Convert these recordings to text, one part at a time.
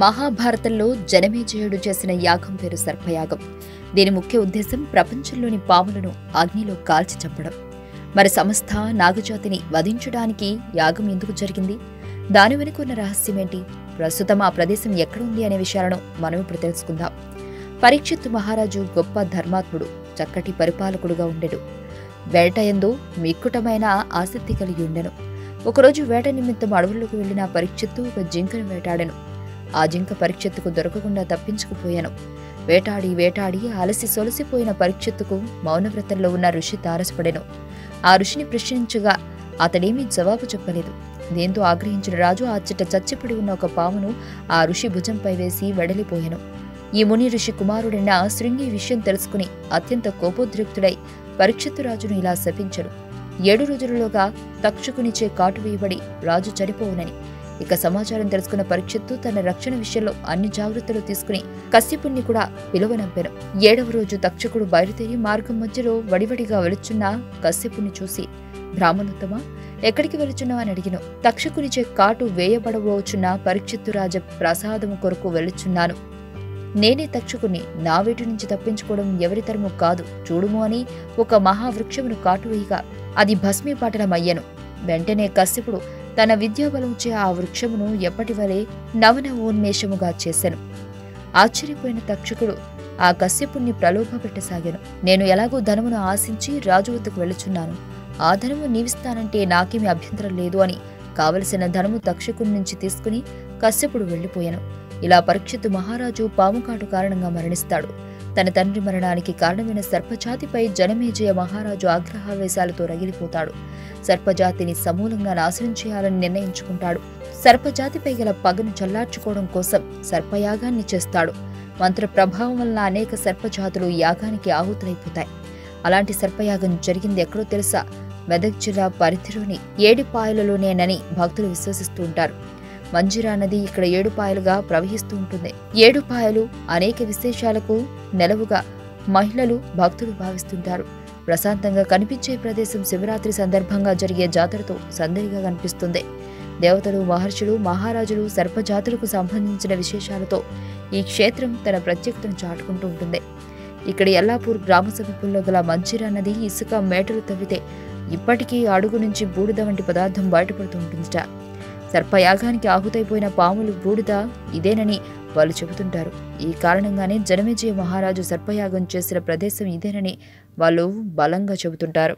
మహాభారతంలో జనమేజయుడు చేసిన యాగం పేరు సర్పయాగం దీని ముఖ్య ఉద్దేశం ప్రపంచంలోని పాములను అగ్నిలో కాల్చి చంపడం మరి సమస్త నాగజాతిని వధించడానికి యాగం ఎందుకు జరిగింది దాని వెనుక ఉన్న రహస్యమేంటి ప్రస్తుతం ఆ ప్రదేశం ఎక్కడుంది అనే విషయాలను మనం ఇప్పుడు తెలుసుకుందాం పరీక్షిత్తు మహారాజు గొప్ప ధర్మాత్ముడు చక్కటి పరిపాలకుడుగా ఉండెడు వేట ఎందు మిక్కుటమైన ఆసక్తి కలిగి ఉండెను ఒకరోజు వేట నిమిత్తం అడవుల్లోకి వెళ్లిన పరీక్షిత్తు ఒక జింకను వేటాడెను ఆ జింక పరీక్షత్తుకు దొరకకుండా తప్పించుకుపోయాను వేటాడి వేటాడి అలసి సొలసిపోయిన పరీక్షత్తుకు మౌనవ్రతంలో ఉన్న ఋషి తారసపడెను ఆ ఋషిని ప్రశ్నించగా అతడేమీ జవాబు చెప్పలేదు దీంతో ఆగ్రహించిన రాజు అచ్చట చచ్చిపడి ఉన్న ఒక పామును ఆ ఋషి భుజంపై వేసి వెడలిపోయాను ఈ ముని ఋషి కుమారుడైన శృంగి ఈ విషయం తెలుసుకుని అత్యంత కోపోద్రిక్తుడై పరీక్షిత్తు రాజును ఇలా శపించడు ఏడు రోజులలోగా తక్షకునిచే కాటు వేయబడి రాజు చనిపోవునని ఇక సమాచారం తెలుసుకున్న పరీక్షిత్తు తన రక్షణ విషయంలో అన్ని జాగ్రత్తలు తీసుకుని కశ్యపుణ్ణి కూడా పిలువనంపాను ఏడవ రోజు తక్షకుడు బయలుదేరి మార్గం మధ్యలో వడివడిగా వెళుచున్న కశ్యపుని చూసి బ్రాహ్మణోత్తమ ఎక్కడికి వెళుచున్నావు అని అడిగిన తక్షకునిచే కాటు వేయబడబోచున్న పరీక్షిత్తు రాజ ప్రసాదము కొరకు వెళుచున్నాను నేనే తక్షకుని నా వేటి నుంచి తప్పించుకోవడం ఎవరి తరము కాదు చూడుము అని ఒక మహావృక్షమును కాటువేయగా అది భస్మీపాటలమయ్యను వెంటనే కశ్యపుడు తన విద్యాబలంచే ఆ వృక్షమును ఎప్పటివలే నవనవోన్మేషముగా చేశాను ఆశ్చర్యపోయిన తక్షకుడు ఆ కశ్యపుణ్ణి ప్రలోభపెట్టసాగాను నేను ఎలాగో ధనమును ఆశించి రాజు వద్దకు వెళుచున్నాను ఆ ధనము నీవిస్తానంటే నాకేమీ అభ్యంతరం లేదు అని కావలసిన ధనము తక్షకుడి నుంచి తీసుకుని కశ్యపుడు వెళ్లిపోయాను ఇలా పరీక్షిత్తు మహారాజు పాముకాటు కారణంగా మరణిస్తాడు తన తండ్రి మరణానికి కారణమైన సర్పజాతిపై జనమేజయ మహారాజు ఆగ్రహావేశాలతో రగిలిపోతాడు సర్పజాతిని సమూలంగా నాశనం చేయాలని నిర్ణయించుకుంటాడు సర్పజాతిపై గల పగను చల్లార్చుకోవడం కోసం సర్పయాగాన్ని చేస్తాడు మంత్ర ప్రభావం వలన అనేక సర్పజాతులు యాగానికి ఆహుతులైపోతాయి అలాంటి సర్పయాగం జరిగింది ఎక్కడో తెలుసా మెదక్ జిల్లా పరిధిలోని ఏడుపాయలలోనేనని భక్తులు విశ్వసిస్తూ ఉంటారు మంజిరా నది ఇక్కడ ఏడుపాయలుగా ప్రవహిస్తూ ఉంటుంది ఏడుపాయలు అనేక విశేషాలకు నెలవుగా మహిళలు భక్తులు భావిస్తుంటారు ప్రశాంతంగా కనిపించే ప్రదేశం శివరాత్రి సందర్భంగా జరిగే జాతరతో సందడిగా కనిపిస్తుంది దేవతలు మహర్షులు మహారాజులు సర్పజాతులకు సంబంధించిన విశేషాలతో ఈ క్షేత్రం తన ప్రత్యేకతను చాటుకుంటూ ఉంటుంది ఇక్కడ ఎల్లాపూర్ గ్రామ సమీపంలో గల మంచిరా నది ఇసుక మేటలు తవ్వితే ఇప్పటికీ అడుగు నుంచి బూడిద వంటి పదార్థం బయటపడుతూ ఉంటుందిట సర్పయాగానికి ఆహుతైపోయిన పాములు బూడిద ఇదేనని వాళ్ళు చెబుతుంటారు ఈ కారణంగానే జనమేజయ మహారాజు సర్పయాగం చేసిన ప్రదేశం ఇదేనని వాళ్ళు బలంగా చెబుతుంటారు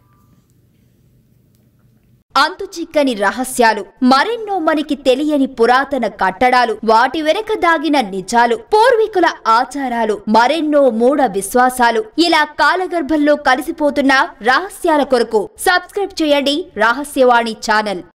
అంతు చిక్కని రహస్యాలు మరెన్నో మనకి తెలియని పురాతన కట్టడాలు వాటి వెనక దాగిన నిజాలు పూర్వీకుల ఆచారాలు మరెన్నో మూఢ విశ్వాసాలు ఇలా కాలగర్భంలో కలిసిపోతున్న రహస్యాల కొరకు సబ్స్క్రైబ్ చేయండి రహస్యవాణి ఛానల్